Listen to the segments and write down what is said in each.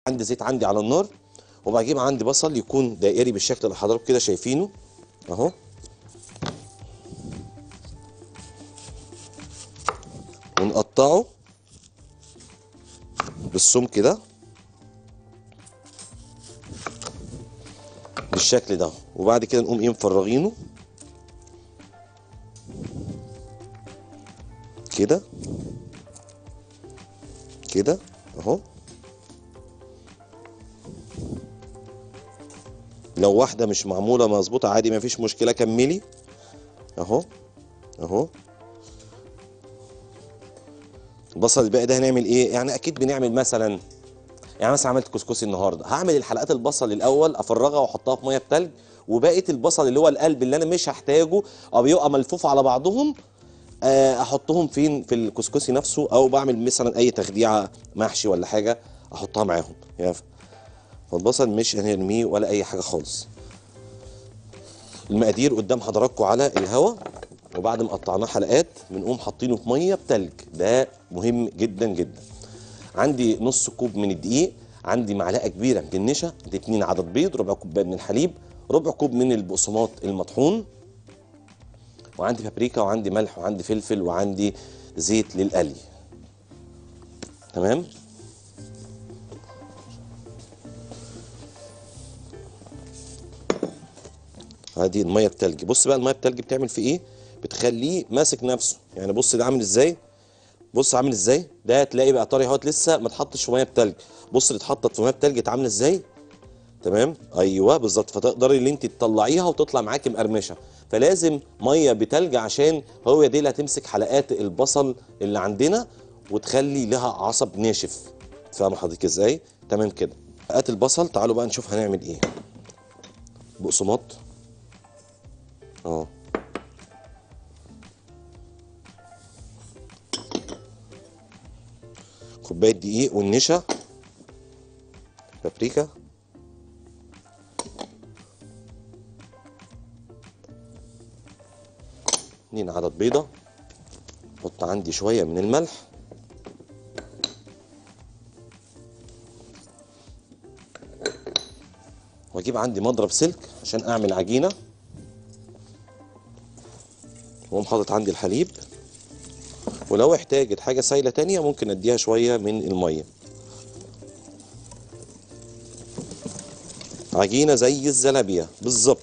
عندي زيت عندي على النار وبجيب عندي بصل يكون دائري بالشكل اللي حضراتكم كده شايفينه اهو ونقطعه بالسمك كده بالشكل ده وبعد كده نقوم ايه مفرغينه كده كده اهو لو واحدة مش معمولة مظبوطة عادي مفيش مشكلة كملي اهو اهو البصل الباقي ده هنعمل ايه يعني اكيد بنعمل مثلا يعني مثلا عملت كسكسي النهارده هعمل الحلقات البصل الاول افرغها واحطها في ميه بتلج وبقيه البصل اللي هو القلب اللي انا مش هحتاجه او بيبقى ملفوف على بعضهم آه، احطهم فين في الكسكسي نفسه او بعمل مثلا اي تخديعه محشي ولا حاجه احطها معاهم يعني فالبصل مش هنرميه ولا اي حاجه خالص المقادير قدام حضراتكم على الهوا وبعد ما قطعناه حلقات بنقوم حاطينه في ميه بتلج ده مهم جدا جدا عندي نص كوب من الدقيق عندي معلقه كبيره من النشا دي اتنين عدد بيض ربع كوبايه من الحليب ربع كوب من البقسماط المطحون وعندي بابريكا وعندي ملح وعندي فلفل وعندي زيت للقلي تمام ادي الميه التلج بص بقى الميه التلج بتعمل في ايه بتخليه ماسك نفسه يعني بص ده عامل ازاي بص عامل ازاي ده تلاقي بقى طري اهوت لسه ما اتحطش في ميه بتلج بص اللي اتحطت في ميه بتلج عامله ازاي تمام ايوه بالظبط فتقدري ان انت تطلعيها وتطلع معاكي مقرمشه فلازم ميه بتلج عشان هو دي اللي هتمسك حلقات البصل اللي عندنا وتخلي لها عصب ناشف فاهمه حضرتك ازاي تمام كده حلقات البصل تعالوا بقى نشوف هنعمل ايه بقسماط اه كوبايه دقيق والنشا بابريكا اتنين عدد بيضة احط عندي شوية من الملح واجيب عندي مضرب سلك عشان اعمل عجينة واقوم حاطط عندي الحليب ولو احتاجت حاجة سايلة تانية ممكن اديها شوية من المية عجينة زي الزلابية بالظبط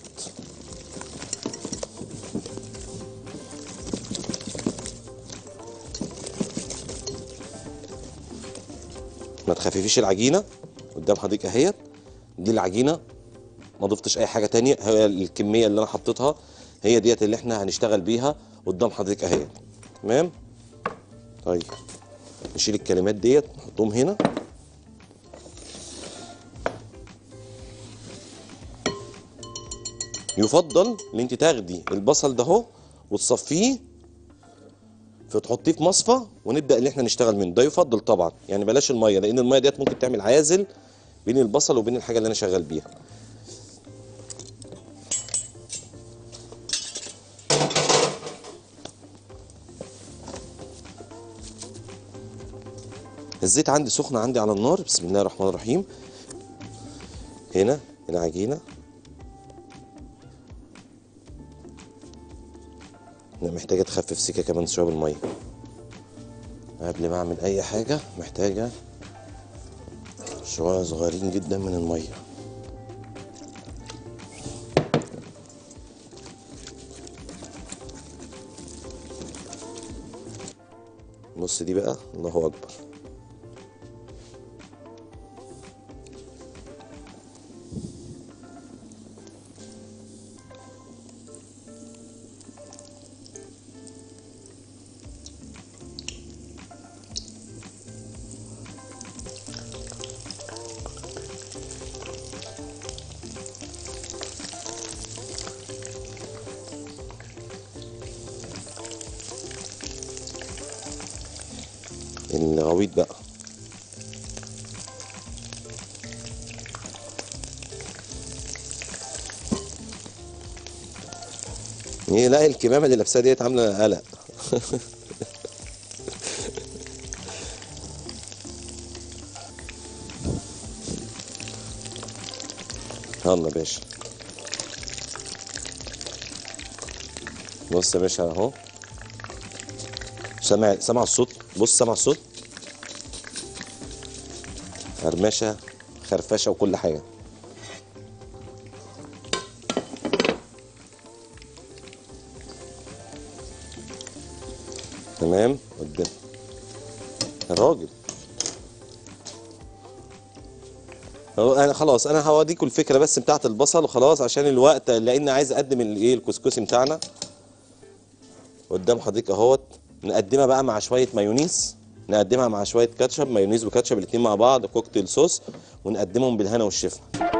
ما تخففيش العجينه قدام حضرتك اهيت دي العجينه ما ضفتش اي حاجه تانية هي الكميه اللي انا حطيتها هي ديت اللي احنا هنشتغل بيها قدام حضرتك اهيت تمام طيب نشيل الكلمات ديت نحطهم هنا يفضل ان انت تاخدي البصل ده اهو وتصفيه فتحطيه في مصفى ونبدا ان احنا نشتغل منه ده يفضل طبعا يعني بلاش الميه لان الميه ديت ممكن تعمل عازل بين البصل وبين الحاجه اللي انا شغال بيها الزيت عندي سخن عندي على النار بسم الله الرحمن الرحيم هنا العجينه انا محتاجه تخفف سكه كمان شويه بالميه قبل ما اعمل اي حاجه محتاجه شويه صغيرين جدا من الميه بص دي بقى الله اكبر الغويط بقى ايه لا الكمامه اللي لابساها ديت عامله قلق يلا يا باشا بص يا باشا اهو سامع سامع الصوت بص سامع الصوت هرمشه خرفشه وكل حاجه تمام قدام الراجل هو انا خلاص انا هوريكم الفكره بس بتاعت البصل وخلاص عشان الوقت لان عايز اقدم الايه الكسكسي بتاعنا قدام حضرتك اهوت نقدمها بقى مع شويه مايونيز نقدمها مع شويه كاتشب مايونيز وكاتشب الاتنين مع بعض كوكتيل صوص ونقدمهم بالهنا والشفا